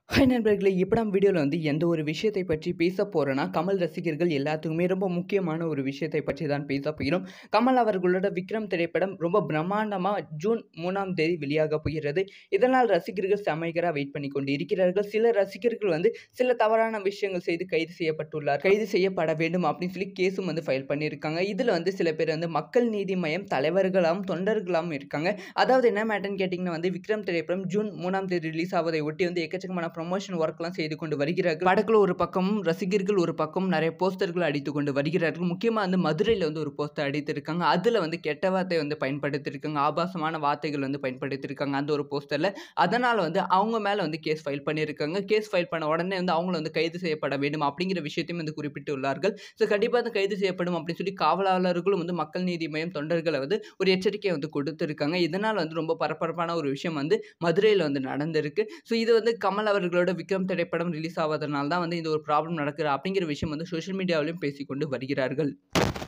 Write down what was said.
hi நண்பர்களே இப்போ நம்ம வீடியோவில் வந்து எந்த ஒரு விஷயத்தை பற்றி பேச போகிறோன்னா கமல் ரசிகர்கள் எல்லாத்துக்குமே ரொம்ப முக்கியமான ஒரு விஷயத்தை பற்றி தான் பேச போகிறோம் கமல் அவர்களோட விக்ரம் திரைப்படம் ரொம்ப பிரம்மாண்டமாக ஜூன் மூணாம் தேதி வெளியாக போகிறது இதனால் ரசிகர்கள் சமைகராக வெயிட் பண்ணி கொண்டு இருக்கிறார்கள் சில ரசிகர்கள் வந்து சில தவறான விஷயங்கள் செய்து கைது செய்யப்பட்டுள்ளார் கைது செய்யப்பட வேண்டும் அப்படின்னு சொல்லி கேஸும் வந்து ஃபைல் பண்ணியிருக்காங்க இதில் வந்து சில பேர் வந்து மக்கள் நீதி மையம் தலைவர்களாகவும் தொண்டர்களாகவும் இருக்காங்க அதாவது என்ன மேட்டர்னு கேட்டிங்கன்னா வந்து விக்ரம் திரைப்படம் ஜூன் மூணாம் தேதி ரிலீஸ் ஆவதை ஒட்டி வந்து எக்கச்சக்கமான ப்ரொமோஷன் ஒர்க்லாம் செய்து கொண்டு வருகிறார்கள் படக்குள்ள ஒரு பக்கமும் ரசிகர்கள் ஒரு பக்கம் நிறைய போஸ்டர்கள் அடித்து கொண்டு வருகிறார்கள் முக்கியமாக வந்து மதுரையில் வந்து ஒரு போஸ்டர் அடித்திருக்காங்க அதில் வந்து கெட்ட வார்த்தை வந்து பயன்படுத்தியிருக்காங்க ஆபாசமான வார்த்தைகள் வந்து பயன்படுத்தியிருக்காங்க அந்த ஒரு போஸ்டரில் அதனால் வந்து அவங்க மேலே வந்து கேஸ் ஃபைல் பண்ணியிருக்காங்க கேஸ் ஃபைல் பண்ண உடனே வந்து அவங்கள வந்து கைது செய்யப்பட வேண்டும் அப்படிங்கிற விஷயத்தையும் வந்து குறிப்பிட்டுள்ளார்கள் ஸோ கண்டிப்பாக வந்து கைது செய்யப்படும் அப்படின்னு சொல்லி காவலாளர்களும் வந்து மக்கள் நீதி மையம் தொண்டர்களை வந்து ஒரு எச்சரிக்கையை வந்து கொடுத்துருக்காங்க இதனால் வந்து ரொம்ப பரபரப்பான ஒரு விஷயம் வந்து மதுரையில் வந்து நடந்திருக்கு ஸோ இது வந்து கமல் அவர்களோட விக்ரம் திரைப்படம் ரிலீஸ் ஆவதனால தான் வந்து இந்த ஒரு ப்ராப்ளம் நடக்குது அப்படிங்கிற விஷயம் வந்து சோஷியல் மீடியாவிலையும் பேசிக்கொண்டு வருகிறார்கள்